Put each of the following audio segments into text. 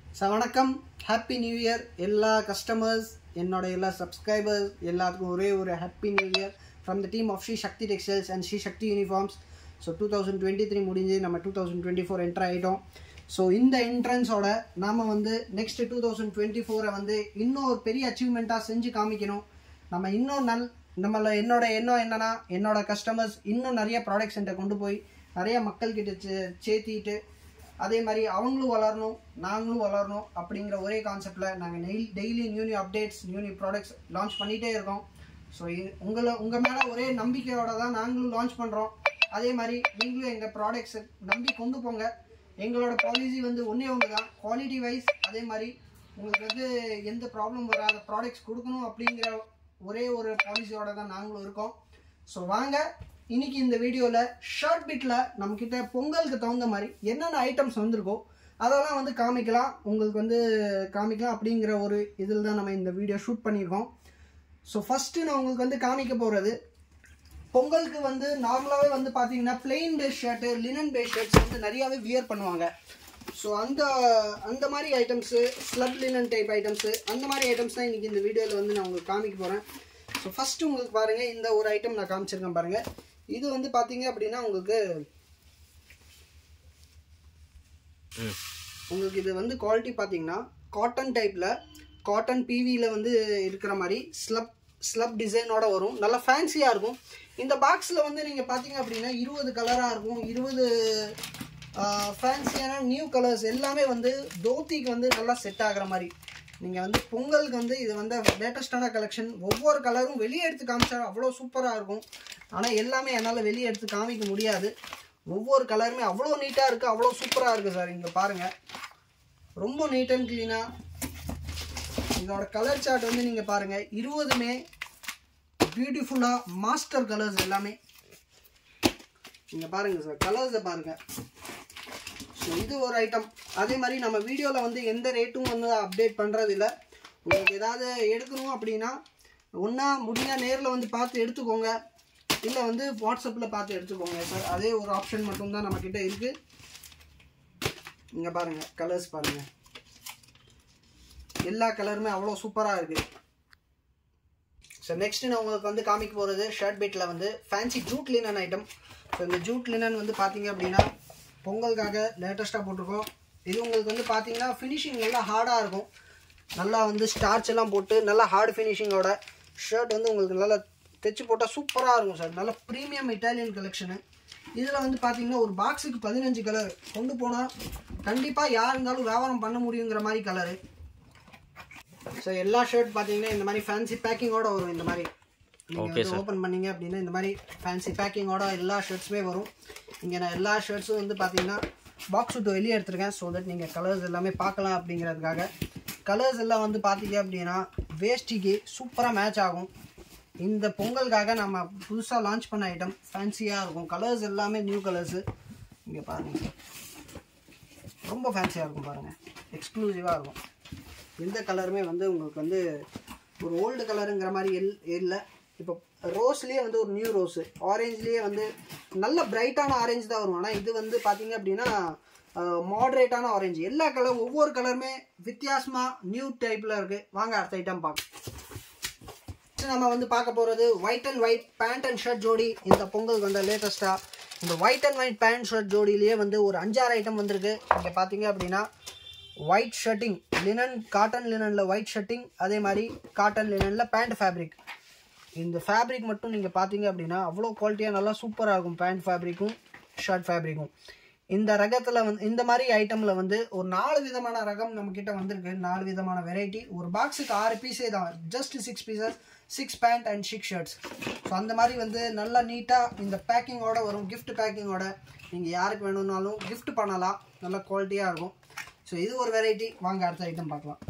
Sir வணக்கம் happy new year எல்லா customers என்னோட எல்லா சப்ஸ்கிரைபர்ஸ் எல்லாத்துக்கும் ஒரே ஒரு happy new year from the team of Shri Shakti textiles and Shri Shakti uniforms so two thousand twenty three முடிஞ்சு நம்ம two thousand twenty four enter ஆகிட்டோம் ஸோ இந்த என்ட்ரன்ஸோட நாம் வந்து நெக்ஸ்ட் டூ தௌசண்ட் டுவெண்ட்டி ஃபோரை வந்து இன்னும் ஒரு பெரிய அச்சீவ்மெண்ட்டாக செஞ்சு காமிக்கணும் நம்ம இன்னும் நல் நம்மள என்னோட எண்ணம் என்னன்னா என்னோட கஸ்டமர்ஸ் இன்னும் நிறைய ப்ராடக்ட்ஸ் என்கிட்ட கொண்டு போய் நிறைய மக்கள்கிட்ட சே சேர்த்திட்டு அதே மாதிரி அவங்களும் வளரணும் நாங்களும் வளரணும் அப்படிங்கிற ஒரே கான்செப்டில் நாங்கள் நெய் daily new new updates new new products launch பண்ணிகிட்டே இருக்கோம் ஸோ உங்களை உங்கள் மேலே ஒரே நம்பிக்கையோட தான் நாங்களும் லான்ச் பண்ணுறோம் அதே மாதிரி நீங்களும் எங்கள் ப்ராடக்ட்ஸை நம்பி கொண்டு போங்க எங்களோட பாலிசி வந்து ஒன்றே ஒன்று தான் குவாலிட்டி வைஸ் அதே மாதிரி உங்களுக்கு வந்து எந்த ப்ராப்ளம் வராத ப்ராடக்ட்ஸ் கொடுக்கணும் அப்படிங்கிற ஒரே ஒரு பாலிசியோட தான் நாங்களும் இருக்கோம் ஸோ வாங்க இன்னைக்கு இந்த வீடியோவில் ஷார்ட் பிட்டில் நம்மக்கிட்ட பொங்கலுக்கு தகுந்த மாதிரி என்னென்ன ஐட்டம்ஸ் வந்திருக்கோ அதெல்லாம் வந்து காமிக்கலாம் உங்களுக்கு வந்து காமிக்கலாம் அப்படிங்கிற ஒரு இதில் தான் நம்ம இந்த வீடியோ ஷூட் பண்ணியிருக்கோம் ஸோ ஃபஸ்ட்டு நான் உங்களுக்கு வந்து காமிக்க போகிறது பொங்கலுக்கு வந்து நார்மலாகவே வந்து பார்த்தீங்கன்னா plain base shirt linen base shirts வந்து நிறையாவே வியர் பண்ணுவாங்க ஸோ அந்த அந்த மாதிரி items slub linen type items அந்த மாதிரி ஐட்டம்ஸ் தான் இன்றைக்கி இந்த வீடியோவில் வந்து நான் உங்களுக்கு காமிக்க போகிறேன் ஸோ ஃபஸ்ட்டு உங்களுக்கு பாருங்கள் இந்த ஒரு ஐட்டம் நான் காமிச்சிருக்கேன் பாருங்கள் இது வந்து பார்த்தீங்க அப்படின்னா உங்களுக்கு உங்களுக்கு இது வந்து குவாலிட்டி பார்த்தீங்கன்னா காட்டன் டைப்பில் காட்டன் பிவியில் வந்து இருக்கிற மாதிரி ஸ்லப் ஸ்லப் டிசைனோட வரும் நல்லா ஃபேன்சியாக இருக்கும் இந்த பாக்ஸில் வந்து நீங்கள் பார்த்தீங்க அப்படின்னா இருபது கலராக இருக்கும் இருபது ஃபேன்சியான நியூ கலர்ஸ் எல்லாமே வந்து தோத்திக்கு வந்து நல்லா செட் ஆகிற மாதிரி நீங்கள் வந்து பொங்கலுக்கு வந்து இது வந்து லேட்டஸ்டான கலெக்ஷன் ஒவ்வொரு கலரும் வெளியே எடுத்து காமிச்சா அவ்வளோ சூப்பராக இருக்கும் ஆனால் எல்லாமே என்னால் வெளியே எடுத்து காமிக்க முடியாது ஒவ்வொரு கலருமே அவ்வளோ நீட்டாக இருக்குது அவ்வளோ சூப்பராக இருக்குது சார் இங்கே பாருங்கள் ரொம்ப நீட் அண்ட் க்ளீனாக இதோட கலர் சார்ட் வந்து நீங்கள் பாருங்கள் இருபதுமே பியூட்டிஃபுல்லாக மாஸ்டர் கலர்ஸ் எல்லாமே நீங்கள் பாருங்கள் சார் கலர்ஸை பாருங்கள் ஸோ இது ஒரு ஐட்டம் அதே மாதிரி நம்ம வீடியோவில் வந்து எந்த ரேட்டும் வந்து அப்டேட் பண்ணுறது இல்லை உங்களுக்கு ஏதாவது எடுக்கணும் அப்படின்னா ஒன்றா முடிஞ்சால் நேரில் வந்து பார்த்து எடுத்துக்கோங்க இல்லை வந்து வாட்ஸ்அப்பில் பார்த்து எடுத்துக்கோங்க சார் அதே ஒரு ஆப்ஷன் மட்டும்தான் நம்மக்கிட்ட இருக்குது இங்கே பாருங்கள் கலர்ஸ் பாருங்கள் எல்லா கலருமே அவ்வளோ சூப்பராக இருக்குது ஸோ நெக்ஸ்ட் நான் உங்களுக்கு வந்து காமிக்க போகிறது ஷர்ட் பீட்டில் வந்து fancy jute linen item so இந்த ஜூட் லினன் வந்து பார்த்தீங்க அப்படின்னா பொங்கலுக்காக லேட்டஸ்ட்டாக போட்டிருக்கோம் இது உங்களுக்கு வந்து பார்த்தீங்கன்னா ஃபினிஷிங் நல்லா ஹார்டாக இருக்கும் நல்லா வந்து ஸ்டார்ச் எல்லாம் போட்டு நல்லா ஹார்ட் ஃபினிஷிங்கோட ஷர்ட் வந்து உங்களுக்கு நல்லா தைச்சு போட்டால் சூப்பராக இருக்கும் சார் நல்ல ப்ரீமியம் இட்டாலியன் கலெக்ஷனு இதில் வந்து பார்த்தீங்கன்னா ஒரு பாக்ஸுக்கு பதினஞ்சு கலர் கொண்டு போனால் கண்டிப்பாக யார் இருந்தாலும் வியாபாரம் பண்ண முடியுங்கிற மாதிரி கலரு ஸோ எல்லா ஷர்ட் பார்த்தீங்கன்னா இந்த மாதிரி ஃபேன்சி பேக்கிங்கோட வரும் இந்த மாதிரி நீங்கள் வந்து ஓப்பன் பண்ணீங்க அப்படின்னா இந்த மாதிரி ஃபேன்சி பேக்கிங்கோட எல்லா ஷர்ட்ஸுமே வரும் இங்கே நான் எல்லா ஷர்ட்ஸும் வந்து பார்த்தீங்கன்னா பாக்ஸ் விட்டு வெளியே எடுத்திருக்கேன் ஸோ தட் நீங்கள் கலர்ஸ் எல்லாமே பார்க்கலாம் அப்படிங்கிறதுக்காக கலர்ஸ் எல்லாம் வந்து பார்த்தீங்க அப்படின்னா வேஷ்டிக்கு சூப்பராக மேட்ச் ஆகும் இந்த பொங்கலுக்காக நம்ம புதுசாக லான்ச் பண்ண ஐட்டம் ஃபேன்சியாக இருக்கும் கலர்ஸ் எல்லாமே நியூ கலர்ஸு இங்கே பாருங்கள் ரொம்ப ஃபேன்சியாக இருக்கும் பாருங்கள் எக்ஸ்க்ளூசிவாக இருக்கும் எந்த கலருமே வந்து உங்களுக்கு வந்து ஒரு ஓல்டு கலருங்கிற மாதிரி எல் இல்லை இப்போ ரோஸ்லேயே வந்து ஒரு நியூ ரோஸு ஆரேஞ்ச்லேயே வந்து நல்ல பிரைட்டான ஆரஞ்சு தான் வரும் ஆனால் இது வந்து பார்த்தீங்க அப்படின்னா மாட்ரேட்டான ஆரஞ்சு எல்லா கலர் ஒவ்வொரு கலருமே வித்தியாசமாக நியூ டைப்பில் இருக்குது வாங்க அடுத்த ஐட்டம் பார்க்க நம்ம வந்து பார்க்க போகிறது white and white pant and shirt ஜோடி இந்த பொங்கலுக்கு வந்த லேட்டஸ்ட்டாக இந்த white and white pant shirt ஜோடியிலேயே வந்து ஒரு அஞ்சாறு ஐட்டம் வந்திருக்கு இங்கே பார்த்தீங்க அப்படின்னா ஒயிட் ஷர்ட்டிங் லினன் காட்டன் லினனில் ஒயிட் ஷர்ட்டிங் அதே மாதிரி காட்டன் லினனில் பேண்ட் ஃபேப்ரிக் இந்த ஃபேப்ரிக் மட்டும் நீங்கள் பார்த்தீங்க அப்படின்னா அவ்வளோ குவாலிட்டியாக நல்லா சூப்பராக இருக்கும் பேண்ட் ஃபேப்ரிக்கும் ஷர்ட் ஃபேப்ரிக்கும் இந்த ரகத்தில் வந்து இந்த மாதிரி ஐட்டமில் வந்து ஒரு நாலு விதமான ரகம் நம்மக்கிட்ட வந்திருக்கு நாலு விதமான வெரைட்டி ஒரு பாக்ஸுக்கு ஆறு பீஸே தான் just six pieces six pant and six shirts so அந்த மாதிரி வந்து நல்லா நீட்டாக இந்த பேக்கிங்கோட வரும் கிஃப்ட் பேக்கிங்கோட நீங்கள் யாருக்கு வேணும்னாலும் கிஃப்ட் பண்ணலாம் நல்லா குவாலிட்டியாக இருக்கும் ஸோ இது ஒரு வெரைட்டி வாங்க அடுத்த ஐட்டம் பார்க்கலாம்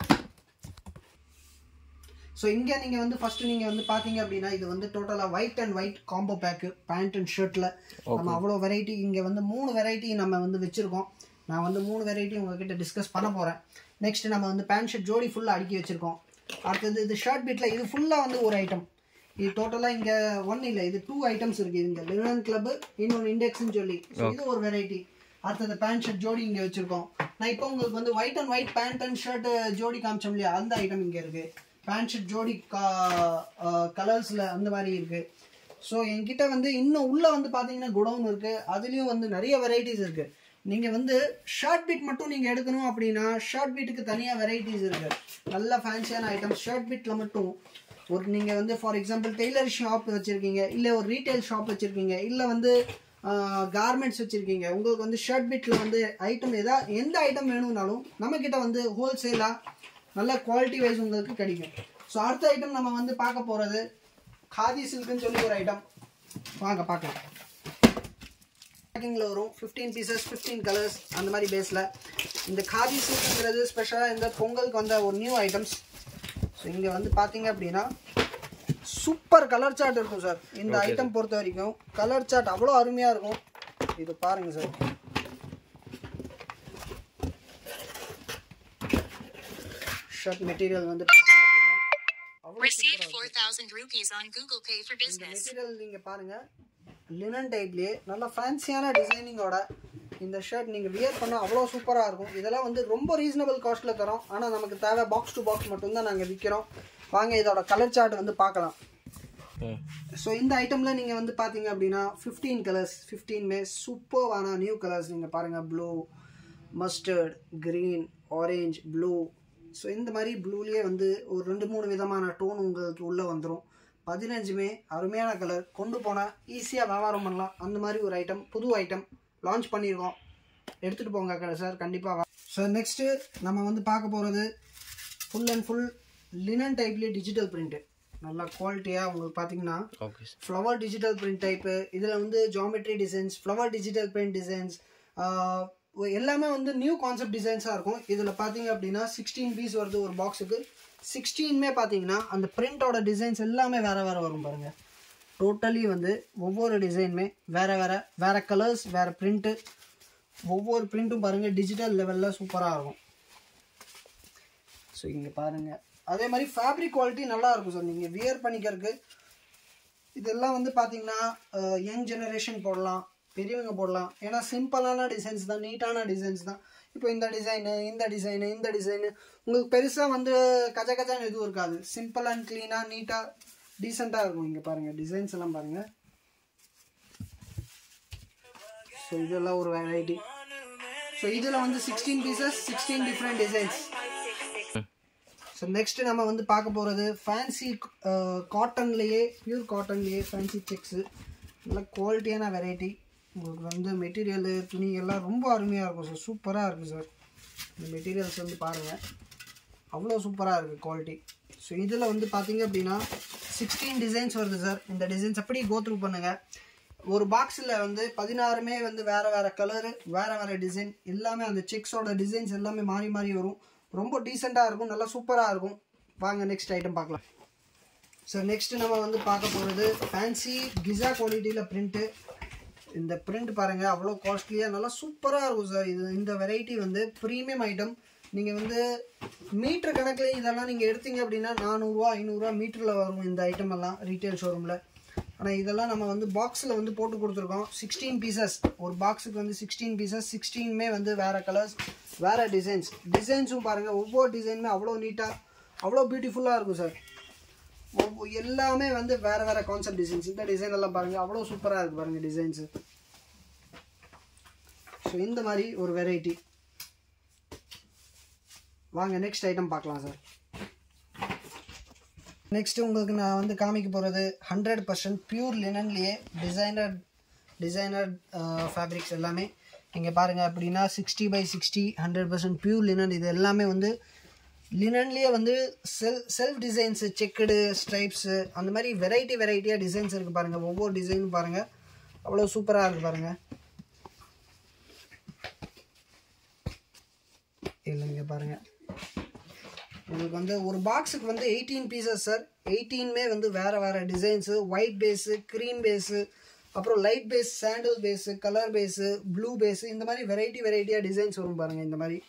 ஸோ இங்கே நீங்கள் வந்து ஃபஸ்ட்டு நீங்கள் வந்து பார்த்தீங்க அப்படின்னா இது வந்து டோட்டலாக white and white combo pack pant and ஷர்ட்டில் நம்ம அவ்வளோ வெரைட்டி இங்கே வந்து மூணு வெரைட்டி நம்ம வந்து வச்சுருக்கோம் நான் வந்து மூணு வெரைட்டி உங்ககிட்ட டிஸ்கஸ் பண்ண போகிறேன் நெக்ஸ்ட் நம்ம வந்து பேண்ட் ஷர்ட் ஜோடி ஃபுல்லாக அடுக்கி வச்சுருக்கோம் அடுத்தது இது ஷர்ட் பீட்டில் இது ஃபுல்லாக வந்து ஒரு ஐட்டம் இது டோட்டலாக இங்கே ஒன் இல்லை இது டூ ஐட்டம்ஸ் இருக்குது இங்கே லினன் கிளப் இன்னொன்று இண்டெக்ஸ்னு சொல்லி ஸோ இது ஒரு வெரைட்டி அடுத்தது பேண்ட் ஷர்ட் ஜோடி இங்கே வச்சுருக்கோம் நான் இப்போ உங்களுக்கு வந்து white and white pant and shirt ஜோடி காமிச்சோம் இல்லையா அந்த ஐட்டம் இங்கே இருக்குது பேண்ட் ஷர்ட் ஜோடி கா கலர்ஸில் அந்த மாதிரி இருக்குது ஸோ என்கிட்ட வந்து இன்னும் உள்ளே வந்து பார்த்தீங்கன்னா குடவுன் இருக்குது அதுலேயும் வந்து நிறைய வெரைட்டிஸ் இருக்குது நீங்கள் வந்து ஷர்ட் பீட் மட்டும் நீங்கள் எடுக்கணும் அப்படின்னா ஷர்ட் பீட்டுக்கு தனியாக வெரைட்டிஸ் இருக்குது நல்ல ஃபேன்சியான ஐட்டம் ஷர்ட் பீட்டில் மட்டும் ஒரு நீங்கள் வந்து ஃபார் எக்ஸாம்பிள் டெய்லர் ஷாப் வச்சுருக்கீங்க இல்லை ஒரு ரீட்டைல் ஷாப் வச்சுருக்கீங்க இல்லை வந்து கார்மெண்ட்ஸ் வச்சுருக்கீங்க உங்களுக்கு வந்து ஷர்ட் பீட்டில் வந்து ஐட்டம் எதா எந்த ஐட்டம் வேணும்னாலும் நம்மக்கிட்ட வந்து ஹோல்சேலாக நல்ல குவாலிட்டி வைஸ் உங்களுக்கு கிடைக்கும் ஸோ அடுத்த ஐட்டம் நம்ம வந்து பார்க்க போகிறது காதி சில்க்குன்னு சொல்லி ஒரு ஐட்டம் வாங்க பார்க்கலாம் பேக்கிங்கில் வரும் ஃபிஃப்டீன் பீசஸ் ஃபிஃப்டீன் கலர்ஸ் அந்த மாதிரி பேஸில் இந்த காதி சில்க்குங்கிறது ஸ்பெஷலாக இந்த பொங்கலுக்கு வந்த ஒரு நியூ ஐட்டம்ஸ் ஸோ இங்கே வந்து பார்த்தீங்க அப்படின்னா சூப்பர் கலர் சார்ட் இருக்கும் சார் இந்த ஐட்டம் பொறுத்த வரைக்கும் கலர் சார்ட் அவ்வளோ அருமையாக இருக்கும் இது பாருங்கள் சார் ஷர்ட் மெட்டீரியல் வந்து பார்த்தீங்க அப்படின்னா அவ்வளோ Received 4,000 rupees on Google Pay for இந்த business. மெட்டீரியல் நீங்கள் பாருங்கள் லினன் டைப்லேயே நல்ல ஃபேன்சியான டிசைனிங்கோட இந்த ஷர்ட் நீங்கள் வியர் பண்ணால் அவ்வளோ சூப்பராக இருக்கும் இதெல்லாம் வந்து ரொம்ப ரீசனபிள் காஸ்ட்டில் தரோம் ஆனால் நமக்கு தேவை பாக்ஸ் டு பாக்ஸ் மட்டும்தான் நாங்கள் விற்கிறோம் வாங்க இதோட கலர் சார்ட் வந்து பார்க்கலாம் ஸோ இந்த ஐட்டமில் நீங்கள் வந்து பார்த்தீங்க அப்படின்னா ஃபிஃப்டீன் கலர்ஸ் ஃபிஃப்டீன்மே சூப்பர்வான நியூ கலர்ஸ் நீங்கள் பாருங்கள் blue mustard green orange blue so இந்த மாதிரி ப்ளூலேயே வந்து ஒரு ரெண்டு மூணு விதமான டோன் உங்களுக்கு உள்ளே வந்துடும் பதினஞ்சுமே அருமையான கலர் கொண்டு போனால் ஈஸியாக வியாபாரம் பண்ணலாம் அந்த மாதிரி ஒரு ஐட்டம் புது ஐட்டம் லான்ச் பண்ணியிருக்கோம் எடுத்துகிட்டு போங்க சார் கண்டிப்பாக ஸோ நெக்ஸ்ட்டு நம்ம வந்து பார்க்க போகிறது ஃபுல் அண்ட் ஃபுல் லினன் டைப்லேயே டிஜிட்டல் பிரிண்ட்டு நல்லா குவாலிட்டியாக உங்களுக்கு பார்த்தீங்கன்னா okay sir flower digital print type இதில் வந்து geometry designs flower digital print designs எல்லாமே வந்து நியூ கான்செப்ட் டிசைன்ஸாக இருக்கும் இதில் பார்த்தீங்க அப்படின்னா சிக்ஸ்டீன் பீஸ் வருது ஒரு பாக்ஸுக்கு சிக்ஸ்டீன்மே பார்த்தீங்கன்னா அந்த பிரிண்டோட டிசைன்ஸ் எல்லாமே வேறு வேறு வரும் பாருங்கள் டோட்டலி வந்து ஒவ்வொரு டிசைனுமே வேறு வேறு வேறு கலர்ஸ் வேறு பிரிண்ட்டு ஒவ்வொரு பிரிண்ட்டும் பாருங்கள் டிஜிட்டல் லெவலில் சூப்பராக இருக்கும் ஸோ இங்கே பாருங்கள் அதே மாதிரி ஃபேப்ரிக் குவாலிட்டி நல்லா இருக்கும் சார் நீங்கள் வியர் பண்ணிக்கிறதுக்கு இதெல்லாம் வந்து பார்த்தீங்கன்னா யங் ஜெனரேஷன் போடலாம் பெரியவங்க போடலாம் ஏன்னா சிம்பிளான டிசைன்ஸ் தான் நீட்டான டிசைன்ஸ் தான் இப்போ இந்த டிசைனு இந்த டிசைனு இந்த டிசைனு உங்களுக்கு பெருசாக வந்து கஜ கஜான்னு எதுவும் இருக்காது சிம்பிள் அண்ட் க்ளீனாக நீட்டாக டீசெண்டாக இருக்கும் இங்கே பாருங்கள் டிசைன்ஸ் எல்லாம் பாருங்கள் ஸோ இதெல்லாம் ஒரு வெரைட்டி ஸோ இதில் வந்து sixteen pieces sixteen different designs so next நம்ம வந்து பார்க்க போகிறது ஃபேன்சி காட்டன்லேயே பியூர் காட்டன்லேயே ஃபேன்சி செக்ஸு நல்ல குவாலிட்டியான வெரைட்டி உங்களுக்கு வந்து மெட்டீரியலு துணி எல்லாம் ரொம்ப அருமையாக இருக்கும் சார் சூப்பராக இருக்குது சார் இந்த மெட்டீரியல்ஸ் வந்து பாருங்கள் அவ்வளோ சூப்பராக இருக்குது குவாலிட்டி ஸோ இதில் வந்து பார்த்தீங்க அப்படின்னா சிக்ஸ்டீன் டிசைன்ஸ் வருது சார் இந்த டிசைன்ஸ் அப்படியே கோ த்ரூ பண்ணுங்கள் ஒரு பாக்ஸில் வந்து பதினாறுமே வந்து வேறு வேறு கலரு வேறு வேறு டிசைன் எல்லாமே அந்த செக்ஸோட டிசைன்ஸ் எல்லாமே மாறி மாறி வரும் ரொம்ப டீசெண்டாக இருக்கும் நல்லா சூப்பராக இருக்கும் வாங்க நெக்ஸ்ட் ஐட்டம் பார்க்கலாம் ஸோ நெக்ஸ்ட் நம்ம வந்து பார்க்க போகிறது ஃபேன்சி கிசா குவாலிட்டியில் பிரிண்ட்டு இந்த பிரிண்ட் பாருங்கள் அவ்வளோ காஸ்ட்லியாக நல்லா சூப்பராக இருக்கும் சார் இது இந்த வெரைட்டி வந்து ப்ரீமியம் ஐட்டம் நீங்கள் வந்து மீட்டர் கணக்கில் இதெல்லாம் நீங்கள் எடுத்தீங்க அப்படின்னா நானூறுரூவா ஐநூறுரூவா மீட்டரில் வரும் இந்த ஐட்டம் எல்லாம் ரீட்டைல் ஷோரூமில் ஆனால் இதெல்லாம் நம்ம வந்து பாக்ஸில் வந்து போட்டு கொடுத்துருக்கோம் சிக்ஸ்டீன் பீசஸ் ஒரு பாக்ஸுக்கு வந்து சிக்ஸ்டீன் பீசஸ் சிக்ஸ்டீனுமே வந்து வேறு கலர்ஸ் வேறு டிசைன்ஸ் டிசைன்ஸும் பாருங்கள் ஒவ்வொரு டிசைனுமே அவ்வளோ நீட்டாக அவ்வளோ பியூட்டிஃபுல்லாக இருக்கும் சார் ஒவ்வொரு எல்லாமே வந்து வேறு வேறு கான்செப்ட் டிசைன்ஸ் இந்த டிசைன் எல்லாம் பாருங்கள் அவ்வளோ சூப்பராக இருக்குது பாருங்கள் டிசைன்ஸு ஸோ இந்த மாதிரி ஒரு வெரைட்டி வாங்க நெக்ஸ்ட் ஐட்டம் பார்க்கலாம் சார் நெக்ஸ்ட் உங்களுக்கு நான் வந்து காமிக்க போகிறது ஹண்ட்ரட் பர்சன்ட் பியூர் லினன்லேயே டிசைனர் டிசைனர் ஃபேப்ரிக்ஸ் எல்லாமே இங்கே பாருங்கள் அப்படின்னா sixty by sixty hundred percent pure linen இது எல்லாமே வந்து லினன்லேயே வந்து self self designs checked stripes அந்த மாதிரி வெரைட்டி வெரைட்டியாக டிசைன்ஸ் இருக்குது பாருங்கள் ஒவ்வொரு டிசைனும் பாருங்கள் அவ்வளோ சூப்பராக இருக்குது பாருங்கள் இல்லைங்க பாருங்கள் உங்களுக்கு வந்து ஒரு பாக்ஸுக்கு வந்து எயிட்டீன் பீசஸ் சார் எயிட்டீனுமே வந்து வேறு வேறு designs white base cream base அப்புறம் light base sandal base colour base blue base இந்த மாதிரி வெரைட்டி வெரைட்டியாக டிசைன்ஸ் வரும் பாருங்கள் இந்த மாதிரி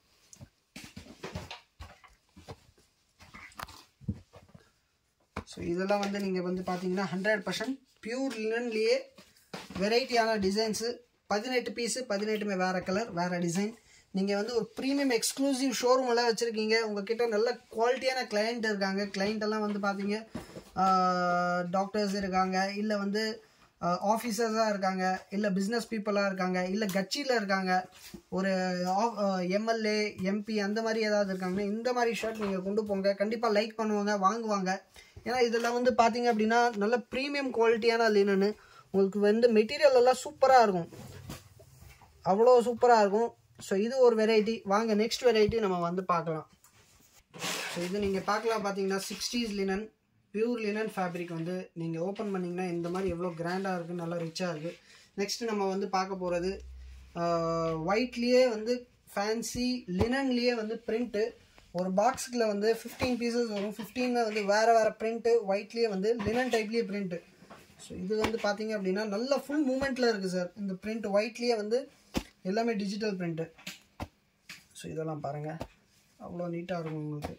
ஸோ இதெல்லாம் வந்து நீங்கள் வந்து பார்த்தீங்கன்னா ஹண்ட்ரட் பர்சன்ட் பியூர் லினன்லேயே வெரைட்டியான டிசைன்ஸு பதினெட்டு பீஸு பதினெட்டுமே வேறு கலர் வேறு டிசைன் நீங்கள் வந்து ஒரு ப்ரீமியம் எக்ஸ்க்ளூசிவ் ஷோரூம் எல்லாம் வச்சுருக்கீங்க உங்ககிட்ட நல்ல குவாலிட்டியான கிளையண்ட் இருக்காங்க client எல்லாம் வந்து பார்த்தீங்க டாக்டர்ஸ் இருக்காங்க இல்லை வந்து ஆஃபீஸர்ஸாக இருக்காங்க இல்லை பிஸ்னஸ் பீப்புளாக இருக்காங்க இல்லை கட்சியில் இருக்காங்க ஒரு எம்எல்ஏ எம்பி அந்த மாதிரி ஏதாவது இருக்காங்கன்னா இந்த மாதிரி ஷர்ட் நீங்கள் கொண்டு போங்க கண்டிப்பாக லைக் பண்ணுவாங்க வாங்குவாங்க ஏன்னா இதெல்லாம் வந்து பார்த்தீங்க அப்படின்னா நல்ல ப்ரீமியம் குவாலிட்டியான லினனு உங்களுக்கு வந்து மெட்டீரியல் எல்லாம் சூப்பராக இருக்கும் அவ்வளோ சூப்பராக இருக்கும் ஸோ இது ஒரு வெரைட்டி வாங்க நெக்ஸ்ட் வெரைட்டி நம்ம வந்து பார்க்கலாம் ஸோ இது நீங்கள் பார்க்கலாம் பார்த்தீங்கன்னா sixties linen pure linen fabric வந்து நீங்கள் ஓப்பன் பண்ணிங்கன்னா இந்த மாதிரி எவ்வளோ கிராண்டாக இருக்குது நல்லா ரிச்சாக இருக்குது நெக்ஸ்ட்டு நம்ம வந்து பார்க்க போகிறது ஒயிட்லேயே வந்து ஃபேன்சி லினன்லேயே வந்து பிரிண்ட்டு ஒரு பாக்ஸுக்குள்ள வந்து ஃபிஃப்டீன் பீசஸ் வரும் ஃபிஃப்டீனில் வந்து வேறு வேறு பிரிண்ட்டு ஒயிட்லேயே வந்து லினன் டைப்லேயே பிரிண்ட்டு ஸோ இது வந்து பார்த்தீங்க அப்படின்னா நல்ல ஃபுல் மூமெண்ட்டில் இருக்குது சார் இந்த பிரிண்ட் ஒயிட்லேயே வந்து எல்லாமே டிஜிட்டல் பிரிண்ட்டு ஸோ இதெல்லாம் பாருங்கள் அவ்வளோ நீட்டாக இருக்கும் உங்களுக்கு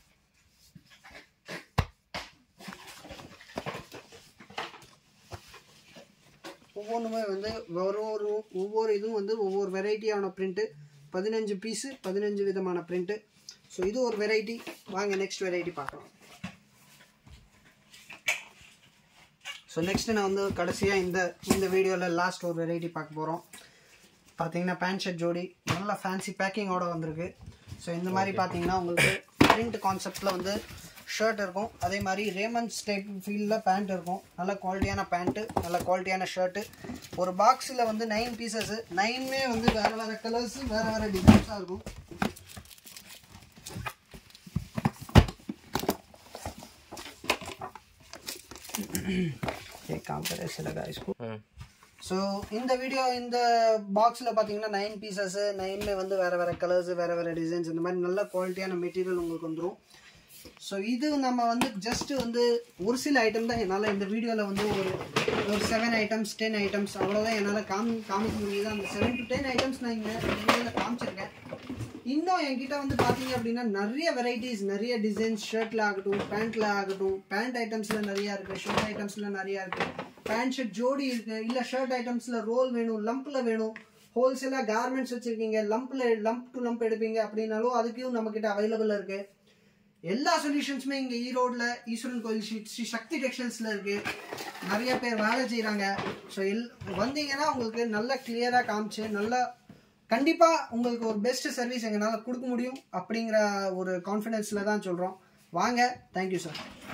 ஒவ்வொன்றுமே வந்து ஒரு ஒரு ஒவ்வொரு இதுவும் வந்து ஒவ்வொரு வெரைட்டியான பிரிண்ட்டு பதினஞ்சு பீஸு பதினஞ்சு விதமான பிரிண்ட்டு ஸோ இது ஒரு வெரைட்டி வாங்க நெக்ஸ்ட் வெரைட்டி பார்க்கலாம் ஸோ நெக்ஸ்ட்டு நான் வந்து கடைசியாக இந்த இந்த வீடியோவில் லாஸ்ட் ஒரு வெரைட்டி பார்க்க போகிறோம் பார்த்தீங்கன்னா பேண்ட் ஷர்ட் ஜோடி நல்ல ஃபேன்சி பேக்கிங்கோட வந்திருக்கு ஸோ இந்த மாதிரி பார்த்தீங்கன்னா உங்களுக்கு பிரிண்ட் கான்செப்டில் வந்து ஷர்ட் இருக்கும் அதே மாதிரி ரேமன்ஸ் டைப் ஃபீல்டில் பேண்ட் இருக்கும் நல்ல குவாலிட்டியான பேண்ட்டு நல்ல குவாலிட்டியான ஷர்ட்டு ஒரு பாக்ஸில் வந்து நைன் பீசஸ்ஸு நைனுமே வந்து வேறு வேறு கலர்ஸு வேறு வேறு டிசைன்ஸாக இருக்கும் एक काम करे ऐसे लगा इसको ஸோ இந்த வீடியோ இந்த பாக்ஸில் பார்த்தீங்கன்னா நைன் பீசஸ்ஸு நைனில் வந்து வேறு வேறு கலர்ஸ் வேறு வேறு டிசைன்ஸ் இந்த மாதிரி நல்ல குவாலிட்டியான மெட்டீரியல் உங்களுக்கு வந்துடும் ஸோ இது நம்ம வந்து ஜஸ்ட்டு வந்து ஒரு சில ஐட்டம் தான் என்னால் இந்த வீடியோவில் வந்து ஒரு ஒரு செவன் ஐட்டம்ஸ் டென் ஐட்டம்ஸ் அவ்வளோதான் என்னால் காமி காமிக்க முடியுது அந்த செவன் டு டென் ஐட்டம்ஸ் நான் இங்கே வீடியோவில் காமிச்சிருக்கேன் இன்னும் என்கிட்ட வந்து பார்த்தீங்க அப்படின்னா நிறைய வெரைட்டிஸ் நிறைய டிசைன்ஸ் ஷர்ட்டில் ஆகட்டும் பேண்ட்டில் ஆகட்டும் பேண்ட் ஐட்டம்ஸில் நிறையா இருக்குது ஷர்ட் ஐட்டம்ஸில் நிறையா இருக்குது பேண்ட் ஷர்ட் ஜோடி இருக்குது இல்லை ஷர்ட் ஐட்டம்ஸில் ரோல் வேணும் லம்பில் வேணும் ஹோல்சேலாக கார்மெண்ட்ஸ் வச்சுருக்கீங்க லம்பில் லம்ப் டு லம்ப் எடுப்பீங்க அப்படின்னாலும் அதுக்கும் நம்மக்கிட்ட அவைலபிள் இருக்குது எல்லா சொல்யூஷன்ஸுமே இங்கே ஈரோடில் ஈஸ்வரன் கோயில் ஸ்ரீ ஸ்ரீ சக்தி டெக்ஸ்டைல்ஸில் இருக்குது நிறைய பேர் வேலை செய்கிறாங்க ஸோ எல் வந்தீங்கன்னா உங்களுக்கு நல்லா கிளியராக காமிச்சு நல்லா கண்டிப்பாக உங்களுக்கு ஒரு பெஸ்ட் சர்வீஸ் எங்களால் கொடுக்க முடியும் அப்படிங்கிற ஒரு கான்ஃபிடென்ஸில் தான் சொல்கிறோம் வாங்க தேங்க்யூ சார்